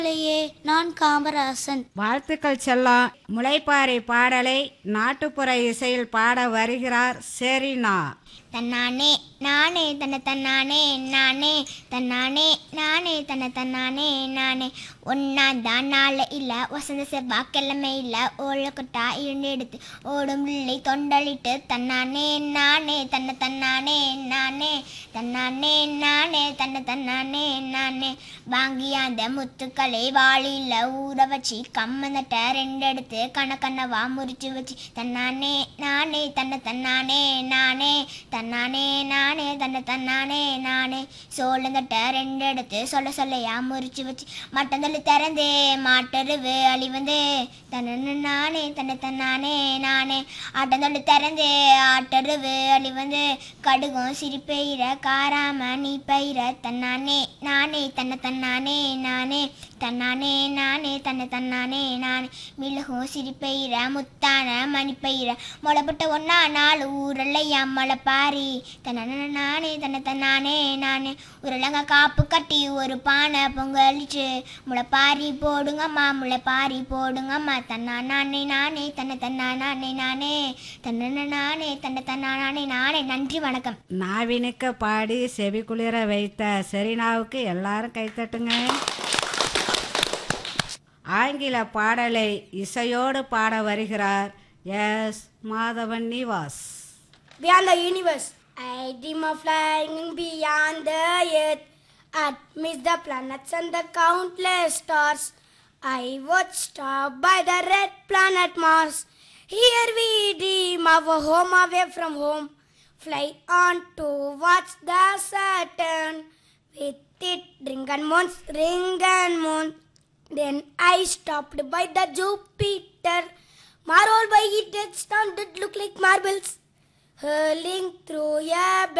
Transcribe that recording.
இல்லையே நான் காமராசன் வாழ்த்துக்கள் செல்லம் முளைப்பாரி பாடலை நாட்டுப்புற இசையில் பாட வருகிறார் செரினா தன்னானே நானே தன்னை தன்னானே நானே தன்னானே நானே தன்னை தன்னானே நானே ஒன்னா தான் நாள் இல்லை வசந்த செவ்வாய்க்கிழமை இல்லை ஓழக்கொட்டா இரண்டு எடுத்து ஓடும் இல்லை தொண்டலிட்டு தன்னானே நானே தன்னை தன்னானே நானே தன்னானே நானே தன்னை தன்னானே நானே வாங்கி அந்த முத்துக்களை வாளியில் ஊற வச்சு கம்மந்தட்ட ரெண்டு எடுத்து கணக்கண்ணவா முறிச்சு வச்சு தன்னானே நானே தன்னை தன்னானே நானே தன்னானே நானே தன்னை தன்னானே நானே சோளந்தட்ட ரெண்டு எடுத்து சொல்ல சொல்லையா முறிச்சு வச்சு மட்டந்தள்ளி திறந்து மாட்டருவு அழி வந்து தன்ன நானே தன்னை தன்னானே நானே ஆட்டந்தள்ளி திறந்து ஆட்டருவு அழி வந்து கடுகும் சிரிப்பெயிர காராம நீ பயிர தன்னானே நானே தன்னை தன்னானே நானே தன்னானே நானே தன்னை தன்னானே நானே மிளகும் சிரிப்பெயிர முத்தான மணிப்பயிர முளைப்பட்ட ஒன்னா நாள் ஊரல்லையா முளைப்பாரி தன்ன நானே தன்னை தன்னானே நானே உருளங்க காப்பு கட்டி ஒரு பானை பொங்கலிச்சு முளைப்பாரி போடுங்கம்மா முளைப்பாரி போடுங்கம்மா தன்னா நானே நானே தன்னை தன்னா நானே நானே தன்ன நானே தன்னை தன்னா நானே நானே நன்றி வணக்கம் நாவினுக்க பாடி செவி குளிர வைத்த செரினாவுக்கு எல்லாரும் கைத்தட்டுங்க ஆங்கில பாடலை இசையோடு பாட வருகிறார் S Madhavan Nivas beyond the universe. I dream of flying beyond the earth, amidst the planets and the countless stars. I watch star by the red planet Mars. Here we dream of a home away from home. Fly on towards the Saturn. With it, ring and moons, ring and moon. Then I stopped by the Jupiter. Marvel by it, its down did look like marbles hurling through a